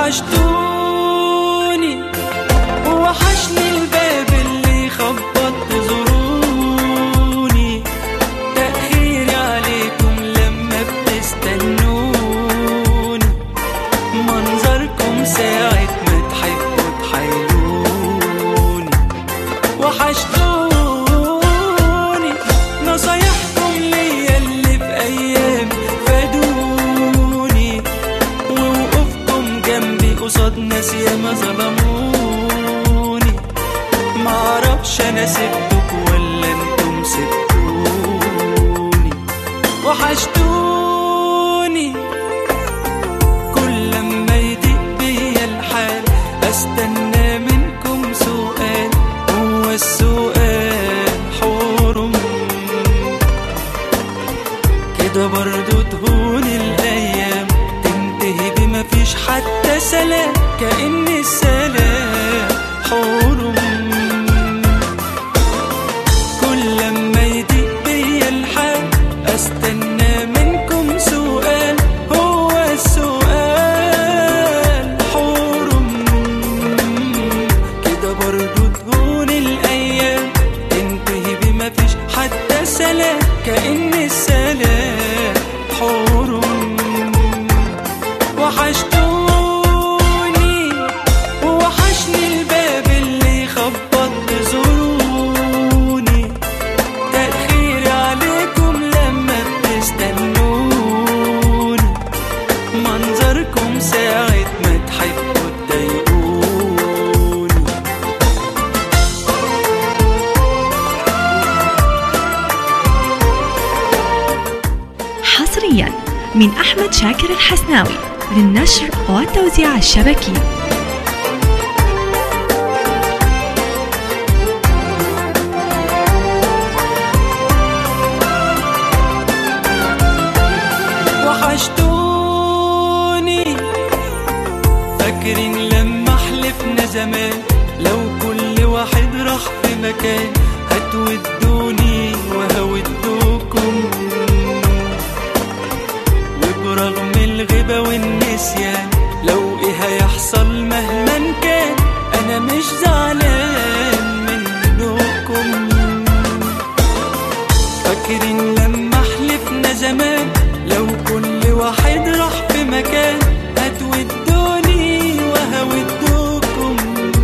وحشتوني ووحشني الباب اللي خبط تزوروني تأخيري عليكم لما بتستنوني منظركم ساعة ما تحبوا تحيلوني وحشتوني نصايحكم ليا اللي في أيام فادوني ووقوفكم جنبي قصاد ناس ياما ظلموني معرفش أنا سبتك ولا انتم سبتوني وحشتوني كل لما يضيق بيا الحال استنى منكم سؤال هو السؤال حرم كده برضو تهون الايام تنتهي بما فيش حتى سلام كأن السلام حرم كل لما يضيق بيا الحال استنى منكم سؤال هو السؤال حرم كده برضو تهون الايام تنتهي بما فيش حتى سلام كأن السلام حرم وحشتوني ووحشني الباب اللي خبط تزوروني تأخيري عليكم لما بتستنوني منظركم ساعة ما تحبوا تضايقوني حصريا من أحمد شاكر الحسناوي للنشر والتوزيع الشبكي وحشتوني فاكرين لما حلفنا زمان لو كل واحد راح في مكان هتودوني وهودوكم وبرغم الغيبة والنسيان لو ايه هيحصل مهما كان انا مش زعلان منكم فاكرين لما حلفنا زمان لو كل واحد راح في مكان هتودوني وهودوكم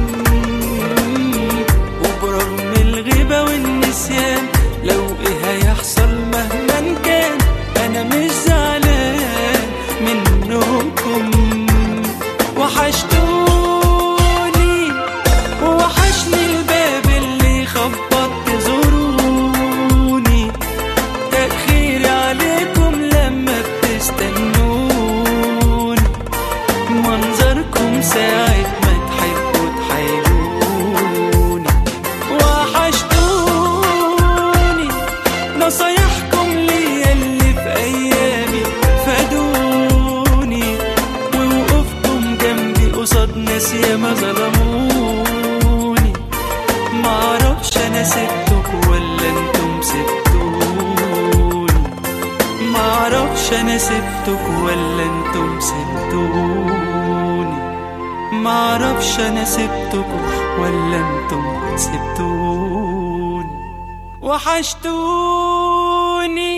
وبرغم الغيبة والنسيان لو ايه هيحصل مهما كان انا مش زعلان منكم وحشتوني ووحشني الباب اللي خبط تزوروني تأخيري عليكم لما بتستنوني منظركم ساعة ما تحبوا تحيلوني وحشتوني نصايحكم ليا اللي في أيامي فادوني ووقوفكم جنبي قصاد ناس ياما ظلموني معرفش أنا سبتك ولا انتم سبتوني معرفش انا سبتك ولا انتم سبتوني معرفش انا سبتك ولا انتم سبتوني وحشتوني